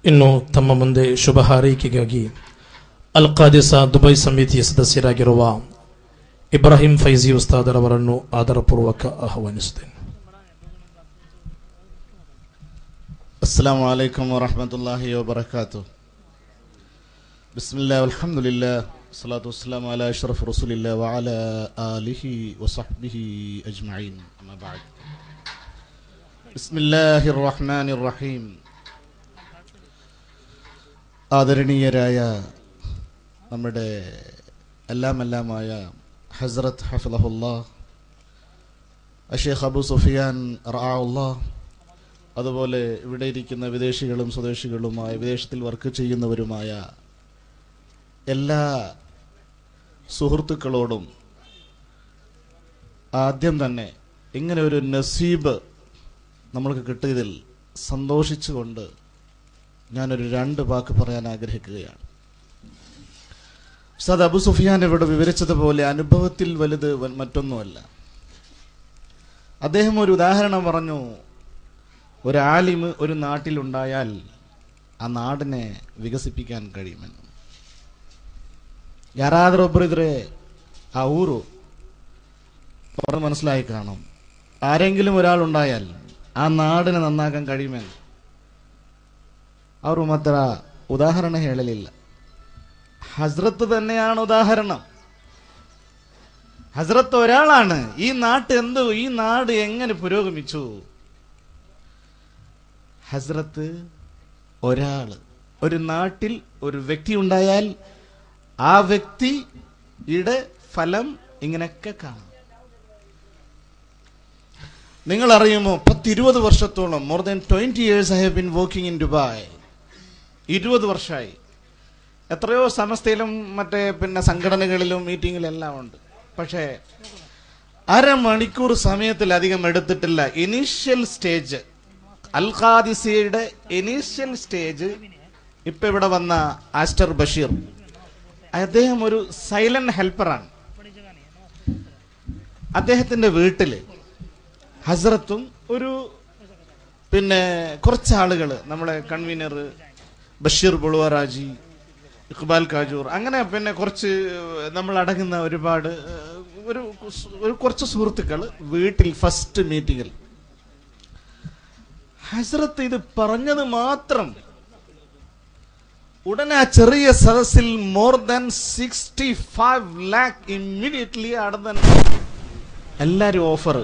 ಇನ್ನು ತಮ್ಮ ಮುಂದೆ ಶುಭ ಹಾರೈಕೆಗಾಗಿ ಅಲ್ ಖಾದಿಸ ದುಬೈ ಸಮಿತಿಯ ಸದಸ್ಯರಾಗಿರುವ ಇಬ್ರಾಹಿಂ ಫೈಜಿ ಉಸ್ತಾದರವರನ್ನು ಆದರಪೂರ್ವಕ ಆಹ್ವಾನಿಸುತ್ತೇನೆ السلام عليكم ورحمة الله وبركاته بسم الله والحمد لله والصلاة والسلام على أشرف رسول الله وعلى آله وصحبه أجمعين أما بعد بسم الله الرحمن الرحيم ആദരണീയരായ നമ്മുടെ എല്ലാം എല്ലാമായ ഹസ്രത്ത് ഹഫിലഹുല്ലാ അഷേഖ് അബു സുഫിയാൻ റാവുല്ലാ അതുപോലെ ഇവിടെ ഇരിക്കുന്ന വിദേശികളും സ്വദേശികളുമായ വിദേശത്തിൽ വർക്ക് ചെയ്യുന്നവരുമായ എല്ലാ സുഹൃത്തുക്കളോടും ആദ്യം തന്നെ ഇങ്ങനെ ഒരു നസീബ് നമ്മൾക്ക് കിട്ടിയതിൽ സന്തോഷിച്ചുകൊണ്ട് ഞാനൊരു രണ്ട് വാക്ക് പറയാൻ ആഗ്രഹിക്കുകയാണ് ഉസ്താദ് അബു സുഫിയാൻ ഇവിടെ വിവരിച്ചതുപോലെ അനുഭവത്തിൽ വലുത് വ- മറ്റൊന്നുമല്ല അദ്ദേഹം ഒരു ഉദാഹരണം പറഞ്ഞു ഒരു ആലിമ് ഒരു നാട്ടിലുണ്ടായാൽ ആ നാടിനെ വികസിപ്പിക്കാൻ കഴിയുമെന്ന് ಯಾರಾದರೊಬ್ಬರು ಇದ್ರೆ ആ ഊരു പറഞ്ഞ് മനസ്സിലായി കാണും ആരെങ്കിലും ഒരാളുണ്ടായാൽ ആ നാടിനെ നന്നാക്കാൻ കഴിയുമെന്ന് ಅವರು ಮಾತ್ರ ಉದಾಹರಣ ಹೇಳಲಿಲ್ಲ ഹസ്രത്ത് തന്നെയാണ് ഉദാഹരണം ഹസ്രത്ത് ഒരാളാണ് ഈ നാട്ട് എന്ത് ഈ നാട് എങ്ങനെ പുരോഗമിച്ചു ഹസ്രത്ത് ഒരാള് ഒരു നാട്ടിൽ ഒരു വ്യക്തി ഉണ്ടായാൽ ആ വ്യക്തിയുടെ ഫലം ഇങ്ങനെയൊക്കെ കാണാം നിങ്ങൾ അറിയുമോ പത്തിരുപത് വർഷത്തോളം more than twenty years I have been working in Dubai ഇരുപത് വർഷമായി എത്രയോ സമസ്തയിലും മറ്റേ പിന്നെ സംഘടനകളിലും മീറ്റിങ്ങിലും എല്ലാം ഉണ്ട് പക്ഷേ അരമണിക്കൂർ സമയത്തിലധികം എടുത്തിട്ടില്ല ഇനീഷ്യൽ സ്റ്റേജ് അൽ ഖാദിസിയുടെ ഇനീഷ്യൽ സ്റ്റേജ് ഇപ്പൊ ഇവിടെ വന്ന ആസ്റ്റർ ബഷീർ അദ്ദേഹം ഒരു സൈലന്റ് ഹെൽപ്പറാണ് അദ്ദേഹത്തിന്റെ വീട്ടില് ഹസ്രത്തും ഒരു പിന്നെ കുറച്ച് ആളുകൾ നമ്മളെ കൺവീനർ ബഷീർ ബുളുവറാജി ഇഖ്ബാൽ കാജൂർ അങ്ങനെ പിന്നെ കുറച്ച് നമ്മൾ അടങ്ങുന്ന ഒരുപാട് ഏഹ്, ഒരു ഒരു കുറച്ച് സുഹൃത്തുക്കൾ വീട്ടിൽ ഫസ്റ്റ് മീറ്റിങ്ങിൽ ഹസ്രത്ത് ഇത് പറഞ്ഞത് മാത്രം ഉടനെ ആ ചെറിയ സദസ്സിൽ more than sixty five lakh immediately അവിടെ തന്നെ എല്ലാരും ഓഫർ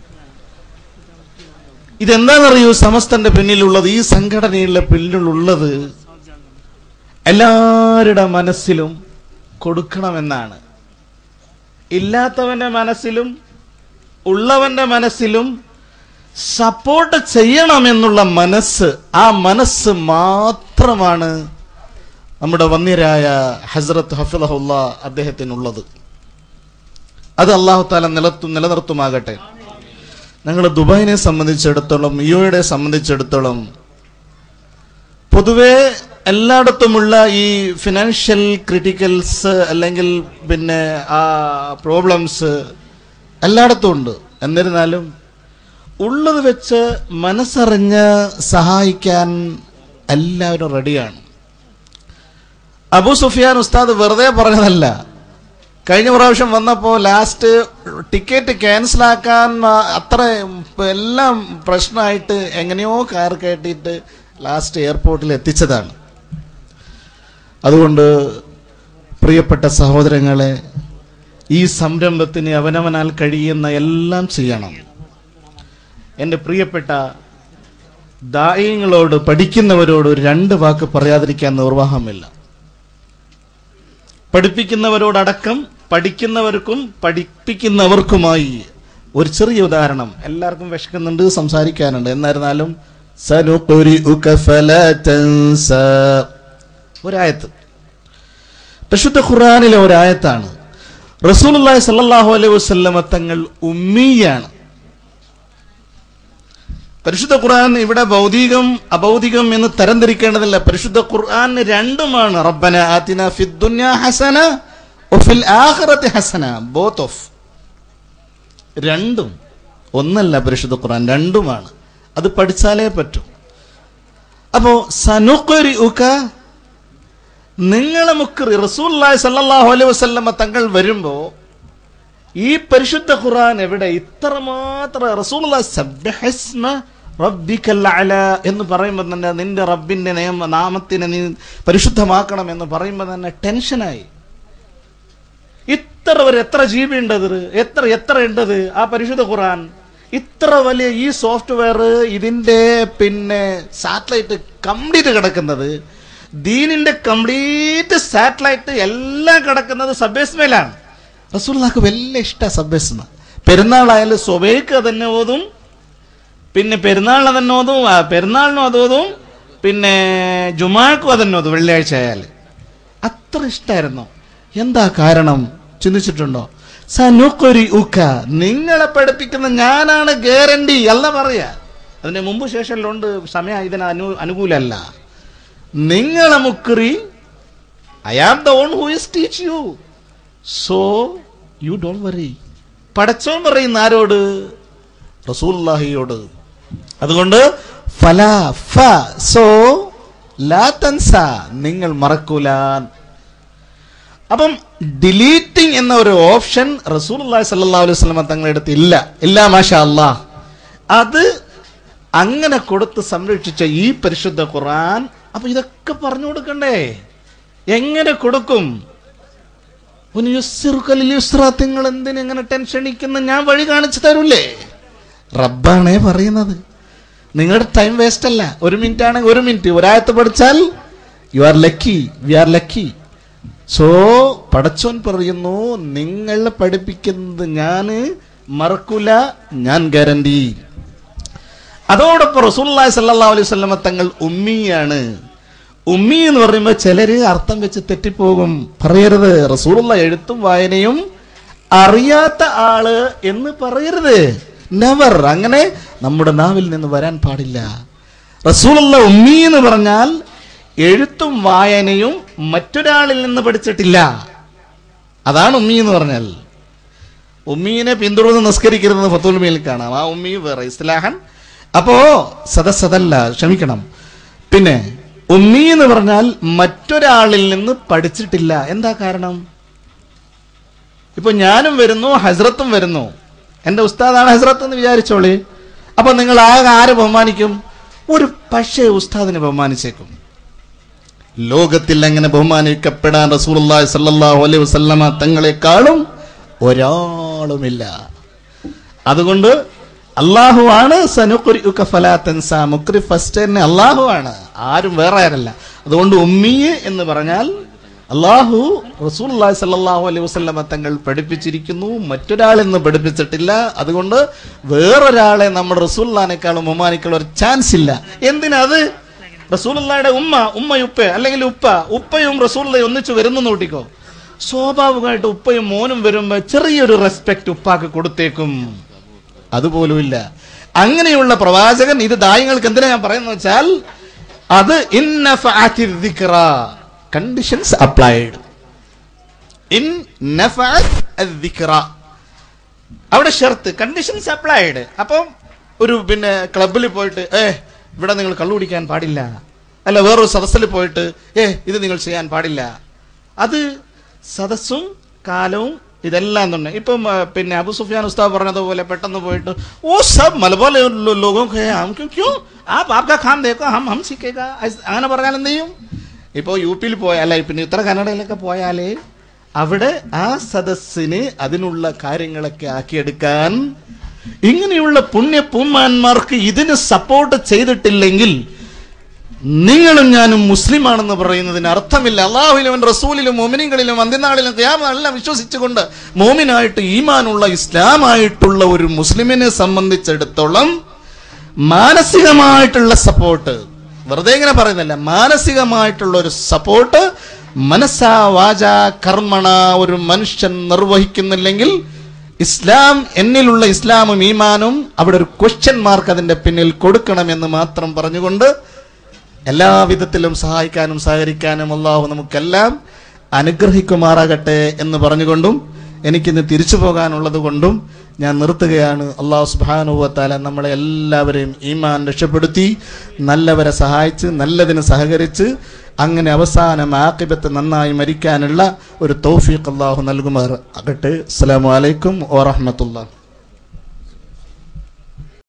ഇതെന്താണെന്നറിയൂ സമസ്തന്റെ പിന്നിലുള്ളത് ഈ സംഘടനയുടെ പിന്നിലുള്ളത് എല്ലാവരുടെ മനസ്സിലും കൊടുക്കണമെന്നാണ് ഇല്ലാത്തവന്റെ മനസ്സിലും ഉള്ളവന്റെ മനസ്സിലും സപ്പോർട്ട് ചെയ്യണമെന്നുള്ള മനസ്സ് ആ മനസ്സ് മാത്രമാണ് നമ്മുടെ വന്യരായ ഹസ്രത്ത് ഹഫിളഹുല്ല അദ്ദേഹത്തിനുള്ളത് അത് അള്ളാഹു താല നിലത്തും നിലനിർത്തുമാകട്ടെ ഞങ്ങൾ ദുബായിനെ സംബന്ധിച്ചിടത്തോളം യുഎയുടെ സംബന്ധിച്ചിടത്തോളം പൊതുവെ എല്ലായിടത്തുമുള്ള ഈ ഫിനാൻഷ്യൽ ക്രിട്ടിക്കൽസ് അല്ലെങ്കിൽ പിന്നെ ആ പ്രോബ്ലംസ് എല്ലായിടത്തും ഉണ്ട് എന്നിരുന്നാലും ഉള്ളത് വെച്ച് മനസ്സറിഞ്ഞ് സഹായിക്കാൻ എല്ലാവരും റെഡിയാണ് അബു സുഫിയാൻ ഉസ്താദ് വെറുതെ പറഞ്ഞതല്ല കഴിഞ്ഞ പ്രാവശ്യം വന്നപ്പോൾ ലാസ്റ്റ് ടിക്കറ്റ് ക്യാൻസൽ ആക്കാൻ ആ, അത്ര എല്ലാം പ്രശ്നമായിട്ട് എങ്ങനെയോ കാർ കയറ്റിയിട്ട് ലാസ്റ്റ് എയർപോർട്ടിൽ എത്തിച്ചതാണ് അതുകൊണ്ട് പ്രിയപ്പെട്ട സഹോദരങ്ങളെ ഈ സംരംഭത്തിന് അവനവനാൽ കഴിയുന്ന എല്ലാം ചെയ്യണം എൻ്റെ പ്രിയപ്പെട്ട ദായങ്ങളോട് പഠിക്കുന്നവരോട് ഒരു രണ്ട് വാക്ക് പറയാതിരിക്കാൻ നിർവാഹമില്ല പഠിപ്പിക്കുന്നവരോടടക്കം പഠിക്കുന്നവർക്കും പഠിപ്പിക്കുന്നവർക്കുമായി ഒരു ചെറിയ ഉദാഹരണം എല്ലാവർക്കും വിശക്കുന്നുണ്ട് സംസാരിക്കാനുണ്ട് എന്നിരുന്നാലും സനുഖുരിഉക ഫലാ തൻസ. ഒരായത്ത് പരിശുദ്ധ ഖുർആനിലെ ഒരായത്താണ് റസൂലുള്ളാഹി സ്വല്ലല്ലാഹു അലൈഹി വസല്ലമ തങ്ങൾ ഉമ്മിയാണ് പരിശുദ്ധ ഖുർആൻ ഇവിടെ ഭൗതികം അഭൗതികം എന്ന് തരംതിരിക്കേണ്ടതില്ല പരിശുദ്ധ ഖുർആൻ രണ്ടുമാണ് റബ്ബന ആതിന ഫിദ് ദുനിയ ഹസന വഫിൽ ആഖിറതി ഹസന ബോത്ത് ഓഫ് രണ്ടും ഒന്നല്ല പരിശുദ്ധ ഖുർആൻ രണ്ടുമാണ് അത് പഠിച്ചാലേ പറ്റൂ അപ്പോ സനുക്കരി ഉക നിങ്ങളെ മുക്കറി റസൂല്ലായി സല്ലല്ലാഹു അലൈഹി വസല്ലമ തങ്ങൾ വരുമ്പോ ഈ പരിശുദ്ധ ഖുർആൻ എവിടെ ഇത്രമാത്രം റസൂലുള്ള സബ്ബിഹിസ്മ റബ്ബിക്കൽ അല എന്ന് പറയുമ്പോൾ തന്നെ നിന്റെ റബ്ബിന്റെ നിയമ നാമത്തിനെ നീ പരിശുദ്ധമാക്കണം എന്ന് പറയുമ്പോൾ തന്നെ ടെൻഷനായി ഇത്ര വരെ എത്ര ജി ബി ഉണ്ടത് എത്ര എത്ര ഉണ്ടത് ആ പരിശുദ്ധ ഖുർആൻ ഇത്ര വലിയ ഈ സോഫ്റ്റ്വെയർ ഇതിന്റെ പിന്നെ സാറ്റലൈറ്റ് കംപ്ലീറ്റ് കിടക്കുന്നത് ദീനിന്റെ കംപ്ലീറ്റ് സാറ്റലൈറ്റ് എല്ലാം കിടക്കുന്നത് സബ്ബേസ്മേലാണ് റസൂള്ളാക്ക് വലിയ ഇഷ്ട സബ്ബേസ്മ പെരുന്നാളായാലും സ്വബേക്ക് തന്നെ ഓതും പിന്നെ പെരുന്നാളിന് തന്നെ ഓതും ആ, പെരുന്നാളിനും അത് ഓതും പിന്നെ ജുമാക്കും അതന്നെ ഓതും വെള്ളിയാഴ്ച ആയാൽ അത്ര ഇഷ്ടായിരുന്നു എന്താ കാരണം ചിന്തിച്ചിട്ടുണ്ടോ സനുക്കൊരി ഉക്ക നിങ്ങളെ പഠിപ്പിക്കുന്ന ഞാനാണ് ഗ്യാരണ്ടി അല്ല പറയാ അതിന്റെ മുമ്പ് ശേഷമുണ്ട് സമയം ഇതിന് അനു അനുകൂലല്ല നിങ്ങളെ മുക്കറി I am the one who is teach you so you don't worry പടച്ചോൻ പറയുന്ന ആരോട് റസൂല്ലാഹിയോട് അതുകൊണ്ട് ഫല ഫ സോ ലാ തൻസ നിങ്ങൾ മറക്കൂലാൻ അപ്പം ഡിലീറ്റിംഗ് എന്ന ഒരു ഓപ്ഷൻ റസൂൽ സല്ലല്ലാഹു അലൈഹി വസല്ലം തങ്ങളുടെ അടുത്ത് ഇല്ല ഇല്ല മാഷാ അല്ലാ അത് അങ്ങനെ കൊടുത്ത് സംരക്ഷിച്ച ഈ പരിശുദ്ധ ഖുർആൻ അപ്പൊ ഇതൊക്കെ പറഞ്ഞു കൊടുക്കണ്ടേ എങ്ങനെ കൊടുക്കും നിങ്ങൾ എന്തിനെങ്ങനെ ടെൻഷൻ അടിക്കുന്ന ഞാൻ വഴി കാണിച്ചു തരൂലേ റബ്ബാണേ പറയുന്നത് നിങ്ങളുടെ ടൈം വേസ്റ്റ് അല്ല ഒരു മിനിറ്റ് ആണെങ്കിൽ ഒരു മിനിറ്റ് ഒരായത്ത് പഠിച്ചാൽ you are lucky we are lucky so പടച്ചോൻ പറയുന്നു നിങ്ങൾ പഠിപ്പിക്കുന്നത് ഞാന് മറക്കൂല ഞാൻ ഗ്യാരണ്ടി അതോടൊപ്പം റസൂല്ലായി സല്ലല്ലാഹു അലൈഹി വസല്ലമ തങ്ങൾ ഉമ്മിയാണ് ഉമ്മി എന്ന് പറയുമ്പോൾ ചിലര് അർത്ഥം വെച്ച് തെറ്റിപ്പോകും പറയരുത് റസൂലുള്ള എഴുത്തും വായനയും അറിയാത്ത ആള് എന്ന് പറയരുത് നെവർ അങ്ങനെ നമ്മുടെ നാവിൽ നിന്ന് വരാൻ പാടില്ല റസൂലുള്ള ഉമ്മി എന്ന് പറഞ്ഞാൽ എഴുത്തും വായനയും മറ്റൊരാളിൽ നിന്ന് പഠിച്ചിട്ടില്ല അതാണ് ഉമ്മി എന്ന് പറഞ്ഞാൽ ഉമ്മീനെ പിന്തുടർന്ന് നിസ്കരിക്കരുതെന്ന് ഫത്തുൽമിയിൽ കാണാം ആ ഉമ്മി വേറെ ഇസ്ലാഹൻ അപ്പോ സദസ്സതല്ല ക്ഷമിക്കണം പിന്നെ ഉമ്മി എന്ന് പറഞ്ഞാൽ മറ്റൊരാളിൽ നിന്ന് പഠിച്ചിട്ടില്ല എന്താ കാരണം ഇപ്പൊ ഞാനും വരുന്നു ഹസ്രത്തും വരുന്നു എന്റെ ഉസ്താദാണ് ഹസ്രത്ത് എന്ന് വിചാരിച്ചോളി അപ്പൊ നിങ്ങൾ ആകെ ആരെ ബഹുമാനിക്കും ഒരു പക്ഷേ ഉസ്താദിനെ ബഹുമാനിച്ചേക്കും ലോകത്തിൽ അങ്ങനെ ബഹുമാനിക്കപ്പെടാൻ റസൂലുള്ളാഹി സ്വല്ലല്ലാഹു അലൈഹി വസല്ലമ തങ്ങളെക്കാളും ഒരാളുമില്ല അതുകൊണ്ട് അള്ളാഹു ആണ് സനുഖുരിഉക ഫലാ തൻസ മുക്രി ഫസ്റ്റ് തന്നെ അള്ളാഹു ആണ് ആരും വേറെ ആരല്ല അതുകൊണ്ട് ഉമ്മിയ് എന്ന് പറഞ്ഞാൽ അള്ളാഹു റസൂലുള്ളാഹി സ്വല്ലല്ലാഹു അലൈഹി വസല്ലമ തങ്ങൾ പഠിപ്പിച്ചിരിക്കുന്നു മറ്റൊരാളെന്ന് പഠിപ്പിച്ചിട്ടില്ല അതുകൊണ്ട് വേറൊരാളെ നമ്മുടെ റസൂലുള്ളാഹിനേക്കാളും ബഹുമാനിക്കാനുള്ള ഒരു ചാൻസ് ഇല്ല എന്തിനത് റസൂലുള്ളാഹിയുടെ ഉമ്മ ഉമ്മയുപ്പ അല്ലെങ്കിൽ ഉപ്പ ഉപ്പയും റസൂലുള്ളയും ഒന്നിച്ച് വരുന്നു നോട്ടിക്കോ സ്വാഭാവികമായിട്ട് ഉപ്പയും മോനും വരുമ്പോ ചെറിയൊരു റെസ്പെക്ട് ഉപ്പാക്ക് കൊടുത്തേക്കും അതുപോലുമില്ല അങ്ങനെയുള്ള പ്രവാചകൻ ഇത് ദായങ്ങൾക്ക് എന്തിനാ ഞാൻ പറയുന്നത് വെച്ചാൽ അത് കണ്ടീഷൻസ് അപ്ലൈഡ് ഇൻ അവിടെ ഷർത്ത് കണ്ടീഷൻസ് അപ്ലൈഡ് അപ്പം ഒരു പിന്നെ ക്ലബിൽ പോയിട്ട് ഏ ഇവിടെ നിങ്ങൾ കള്ളു കുടിക്കാൻ പാടില്ല അല്ല വേറൊരു സദസ്സിൽ പോയിട്ട് ഏ ഇത് നിങ്ങൾ ചെയ്യാൻ പാടില്ല അത് സദസ്സും കാലവും ഇതെല്ലാം തന്നെ ഇപ്പം ആ, പിന്നെ അബു സുഫിയാൻ ഉസ്താദ് പറഞ്ഞതുപോലെ പെട്ടെന്ന് പോയിട്ട് ഓ സബ് മലബോല ലോകം ഹം ക്യോ ക്യോ ആപ് ആപ്കാ ഖാം ദേക്കോ ഹം ഹം സിക്കേഗാ ഐസ്- അങ്ങനെ പറഞ്ഞാൽ എന്ത് ചെയ്യും ഇപ്പോൾ യു പിയിൽ പോയാൽ പിന്നെ ഉത്തര കന്നഡയിലൊക്കെ പോയാലേ അവിടെ ആ സദസ്സിന് അതിനുള്ള കാര്യങ്ങളൊക്കെ ആക്കിയെടുക്കാൻ ഇങ്ങനെയുള്ള പുണ്യ പൂന്മാന്മാർക്ക് ഇതിന് സപ്പോർട്ട് ചെയ്തിട്ടില്ലെങ്കിൽ നിങ്ങളും ഞാനും മുസ്ലിമാണെന്ന് പറയുന്നതിന് അർത്ഥമില്ല അള്ളാഹുലും റസൂലിലും മോമിനികളിലും അന്ത്യനാളിലും ക്യാമെല്ലാം വിശ്വസിച്ചുകൊണ്ട് മോമിനായിട്ട് ഈമാനുള്ള ഇസ്ലാമായിട്ടുള്ള ഒരു മുസ്ലിമിനെ സംബന്ധിച്ചിടത്തോളം മാനസികമായിട്ടുള്ള സപ്പോർട്ട് വെറുതെ ഇങ്ങനെ പറയുന്നില്ല മാനസികമായിട്ടുള്ള ഒരു സപ്പോർട്ട് മനസ്സാ വാച കർമ്മണ ഒരു മനുഷ്യൻ നിർവഹിക്കുന്നില്ലെങ്കിൽ ഇസ്ലാം എന്നിലുള്ള ഇസ്ലാമും ഈമാനും അവിടെ ഒരു ക്വസ്റ്റ്യൻ മാർക്ക് അതിന്റെ പിന്നിൽ കൊടുക്കണമെന്ന് മാത്രം പറഞ്ഞുകൊണ്ട് എല്ലാവിധത്തിലും സഹായിക്കാനും സഹകരിക്കാനും അള്ളാഹു നമുക്കെല്ലാം അനുഗ്രഹിക്കുമാറാകട്ടെ എന്ന് പറഞ്ഞുകൊണ്ടും എനിക്കിന്ന് തിരിച്ചു പോകാനുള്ളത് കൊണ്ടും ഞാൻ നിർത്തുകയാണ് അള്ളാഹു സുബാനുവത്താല നമ്മളെ എല്ലാവരെയും ഈമാൻ രക്ഷപ്പെടുത്തി നല്ലവരെ സഹായിച്ച് നല്ലതിന് സഹകരിച്ച് അങ്ങനെ അവസാനം ആക്കിബത്ത് നന്നായി മരിക്കാനുള്ള ഒരു തൗഫീഖ് അള്ളാഹു നൽകുമാർ ആകട്ടെ അസ്സലാമു അലൈക്കും വറഹ്മത്തുള്ളാഹി